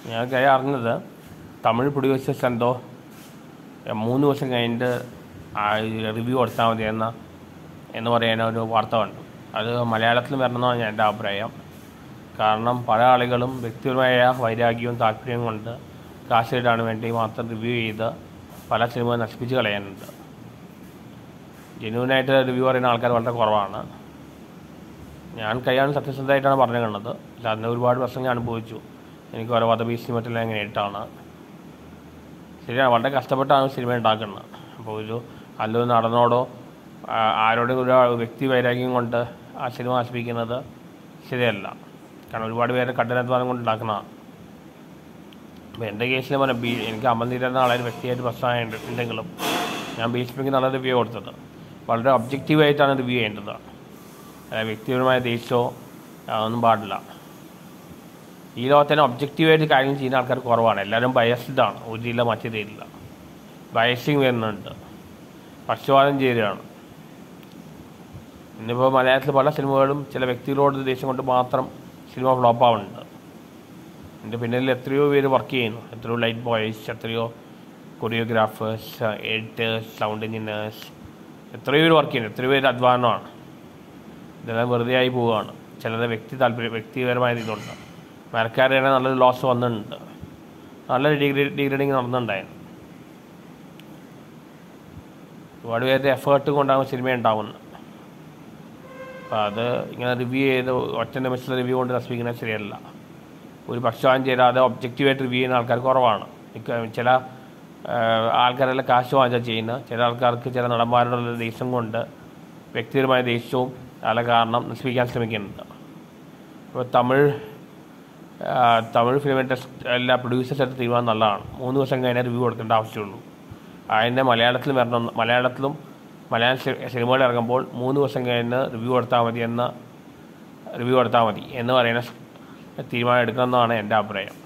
ഞാൻ കാര്യം അറിഞ്ഞത് തമിഴ് പ്രൊഡ്യൂസേഴ്സ് എന്തോ എ, മൂന്ന് ദിവസം കഴിഞ്ഞിട്ട് റിവ്യൂ കൊടുത്താൽ മതി എന്ന എന്ന് പറയുന്ന ഒരു വാർത്ത കണ്ടു അത് മലയാളത്തിൽ വരണമെന്നാണ് എൻ്റെ അഭിപ്രായം കാരണം പല ആളുകളും വ്യക്തിപരമായ വൈരാഗ്യവും താല്പര്യവും കൊണ്ട് കാശ് കിട്ടാൻ വേണ്ടി മാത്രം റിവ്യൂ ചെയ്ത് പല സിനിമ നശിപ്പിച്ച് കളയാനുണ്ട് ജെന്യൂനായിട്ട് റിവ്യൂ പറയുന്ന ആൾക്കാർ വളരെ കുറവാണ് ഞാൻ കൈയാണ് സത്യസന്ധമായിട്ടാണ് പറഞ്ഞു കണ്ടത് അല്ല അതിന് ഒരുപാട് പ്രശ്നം ഞാൻ അനുഭവിച്ചു എനിക്ക് ഓരോ വധഭീഷണി മറ്റെല്ലാം എങ്ങനെയായിട്ടാണ് ശരിയാണ് വളരെ കഷ്ടപ്പെട്ടാണ് സിനിമ ഉണ്ടാക്കുന്നത് അപ്പോൾ ഒരു നല്ലൊരു നടനോടോ ആ, ആരോടും ഒരു വ്യക്തി വൈരാഗ്യം കൊണ്ട് ആ സിനിമ നശിപ്പിക്കുന്നത് ശരിയല്ല കാരണം ഒരുപാട് പേര് കഠിനാധ്വാനം കൊണ്ട് ഉണ്ടാക്കുന്നതാണ് അപ്പോൾ എൻ്റെ കേസിൽ പറഞ്ഞാൽ ബി എനിക്ക് അമൽനീരുന്ന ആളെ വ്യക്തിയായിട്ട് പ്രശ്നമായിട്ട് ഉണ്ടെങ്കിലും ഞാൻ ബീച്ച് നല്ല റിവ്യൂ കൊടുത്തത് വളരെ ഒബ്ജക്റ്റീവായിട്ടാണ് റിവ്യൂ ചെയ്യേണ്ടത് അല്ല വ്യക്തിപരമായ ദേഷ്യമോ അതൊന്നും പാടില്ല ഈ ലോകത്ത് തന്നെ ഒബ്ജക്റ്റീവായിട്ട് കാര്യം ചെയ്യുന്ന ആൾക്കാർ കുറവാണ് എല്ലാവരും ബയസ്ഡാണ് ഒരു ജില്ല മറ്റു ജില്ല ബയസിങ് വരുന്നുണ്ട് പക്ഷപാതം ചേരുകയാണ് ഇന്നിപ്പോൾ മലയാളത്തിൽ പല സിനിമകളും ചില വ്യക്തികളോട് ദേഷ്യം കൊണ്ട് മാത്രം സിനിമ ഫ്ലോപ്പ് ആവുന്നുണ്ട് എൻ്റെ പിന്നിൽ എത്രയോ പേര് വർക്ക് ചെയ്യുന്നു എത്രയോ ലൈറ്റ് ബോയ്സ് എത്രയോ കൊറിയോഗ്രാഫേഴ്സ് എഡിറ്റേഴ്സ് സൗണ്ട് എഞ്ചിനീയേഴ്സ് എത്രയോ പേര് വർക്ക് ചെയ്യുന്നു എത്രയോ പേര് അധ്വാനമാണ് ഇതെല്ലാം വെറുതെ ആയി പോവുകയാണ് ചിലത് വ്യക്തി താല്പര്യം വ്യക്തിപരമായ ഇതുണ്ട് മരക്കാരുടെ നല്ലൊരു ലോസ് വന്നിട്ടുണ്ട് നല്ലൊരു ഡിഗ്രി ഡിഗ്രേഡിങ് നടന്നിട്ടുണ്ടായിരുന്നു ഒരുപാട് പേരുടെ എഫേർട്ട് കൊണ്ടാണ് സിനിമ ഉണ്ടാവുന്നത് അപ്പോൾ അത് ഇങ്ങനെ റിവ്യൂ ചെയ്ത് ഒറ്റ നിമിഷത്തിൽ റിവ്യൂ കൊണ്ട് നശിപ്പിക്കുന്നത് ശരിയല്ല ഒരു പക്ഷം ചേരാതെ ഒബ്ജക്റ്റീവായിട്ട് റിവ്യൂ ചെയ്യുന്ന ആൾക്കാർ കുറവാണ് മിക്ക ചില ആഹ്, ആൾക്കാരെല്ലാം കാശ് വാങ്ങിച്ചാൽ ചെയ്യുന്ന ചില ആൾക്കാർക്ക് ചില നടന്മാരോടുള്ള ദേഷ്യം കൊണ്ട് വ്യക്തിപരമായ ദേഷ്യവും അല്ല കാരണം നശിപ്പിക്കാൻ ശ്രമിക്കുന്നുണ്ട് ഇപ്പോൾ തമിഴ് ആഹ്, തമിഴ് ഫിലിം ഇൻഡസ്ട്രി എല്ലാ പ്രൊഡ്യൂസേഴ്സ് എടുത്ത് തീരുമാനം നല്ലതാണ് മൂന്ന് ദിവസം കഴിഞ്ഞാൽ റിവ്യൂ കൊടുക്കേണ്ട ആവശ്യമുള്ളൂ അതിൻ്റെ മലയാളത്തിൽ വരണം മലയാളത്തിലും മലയാളം സി- സിനിമകൾ ഇറങ്ങുമ്പോൾ മൂന്ന് ദിവസം കഴിഞ്ഞ് റിവ്യൂ കൊടുത്താൽ മതി എന്ന റിവ്യൂ കൊടുത്താൽ മതി എന്ന് പറയുന്ന തീരുമാനം എടുക്കണമെന്നാണ് എൻ്റെ അഭിപ്രായം